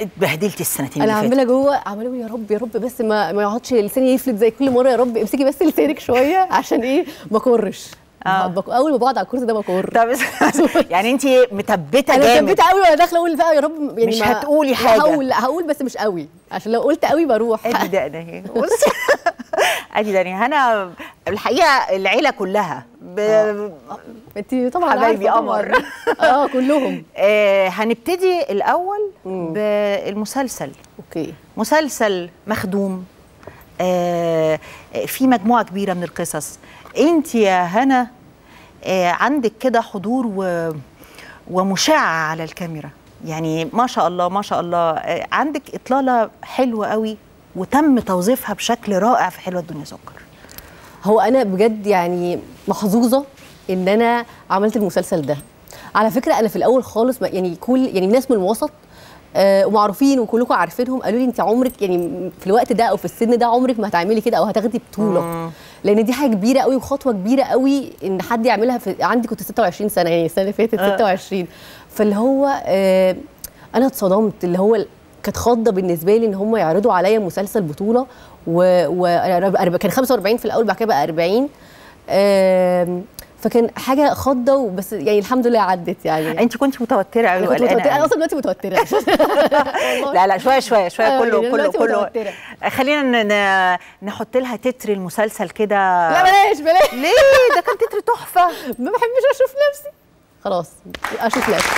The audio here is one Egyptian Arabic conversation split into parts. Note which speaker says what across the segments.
Speaker 1: اتبهدلتي السنتين
Speaker 2: انا
Speaker 1: اللي فاتوا
Speaker 2: عماله جوه عماله اقول يا رب يا رب بس ما ما يقعدش لساني يفلت زي كل مره يا رب امسكي بس لسانك شويه عشان ايه ما اكرش
Speaker 1: آه.
Speaker 2: بك- اول ما بقعد على الكرسي ده بكر
Speaker 1: طب يعني انت مثبته
Speaker 2: انا
Speaker 1: جامد
Speaker 2: ثبت قوي وانا داخله اقول بقى يا رب يعني
Speaker 1: مش
Speaker 2: ما-
Speaker 1: هتقولي
Speaker 2: لا،
Speaker 1: حاجة.
Speaker 2: هقول هقول بس مش قوي عشان لو قلت قوي بروح
Speaker 1: ادي ده انا اهي بصي ادي ده أنا. هنا الحقيقه العيله كلها ب...
Speaker 2: انت طبعا
Speaker 1: حبايبي
Speaker 2: عارفة
Speaker 1: قمر.
Speaker 2: طبعاً. اه كلهم
Speaker 1: آه هنبتدي الاول بالمسلسل
Speaker 2: اوكي
Speaker 1: مسلسل مخدوم آه في مجموعه كبيره من القصص انت يا هنا آه عندك كده حضور و ومشعه على الكاميرا يعني ما شاء الله ما شاء الله آه عندك اطلاله حلوه قوي وتم توظيفها بشكل رائع في حلوه الدنيا سكر
Speaker 2: هو انا بجد يعني محظوظه ان انا عملت المسلسل ده على فكره انا في الاول خالص ما- يعني كل يعني ناس من الوسط آه ومعروفين وكلكم عارفينهم قالوا لي انت عمرك يعني في الوقت ده او في السن ده عمرك ما هتعملي كده او هتاخدي بطوله لان دي حاجه كبيره قوي وخطوه كبيره قوي ان حد يعملها في عندي كنت 26 سنه يعني السنه اللي فاتت 26 فاللي هو آه انا اتصدمت اللي هو كانت خضه بالنسبه لي ان هم يعرضوا عليا مسلسل بطوله و, و... أنا كان 45 في الاول بعد كده بقى 40 آم، فكان حاجه خضه وبس يعني الحمد لله عدت يعني
Speaker 1: انت كنت متوتره قوي
Speaker 2: انا كنت
Speaker 1: وقلقانة
Speaker 2: متوتره انا
Speaker 1: قوي.
Speaker 2: اصلا دلوقتي متوتره والله.
Speaker 1: لا لا شويه شويه شويه
Speaker 2: أيوة،
Speaker 1: كله
Speaker 2: يعني
Speaker 1: كله
Speaker 2: دلوقتي
Speaker 1: كله
Speaker 2: متوترة.
Speaker 1: خلينا ن- ن- نحط لها تتر المسلسل كده
Speaker 2: لا بلاش بلاش
Speaker 1: ليه ده كان تتر تحفه
Speaker 2: ما بحبش اشوف نفسي خلاص اشوف نفسي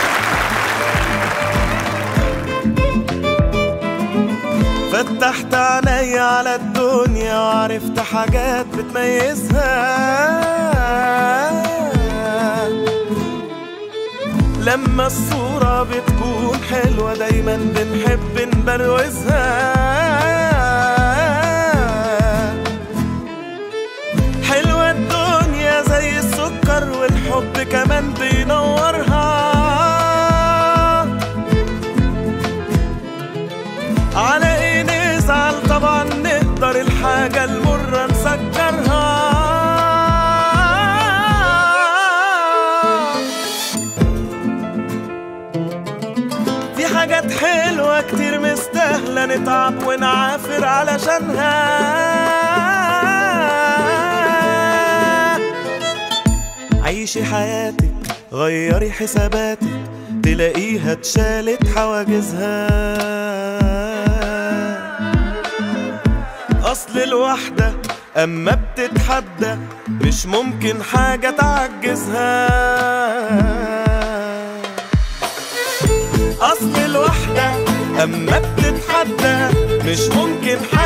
Speaker 3: فتحت عيني على الدنيا وعرفت حاجات بتميزها لما الصورة بتكون حلوة دايما بنحب نبروزها حلوة الدنيا زي السكر والحب كمان بينورها على ايه نزعل طبعا نقدر الحاجة المرة نسكرها في حاجات حلوة كتير مستاهلة نتعب ونعافر علشانها عيشي حياتك غيري حساباتك تلاقيها اتشالت حواجزها اصل الوحدة اما بتتحدى مش ممكن حاجة تعجزها اصل الوحدة اما بتتحدى مش ممكن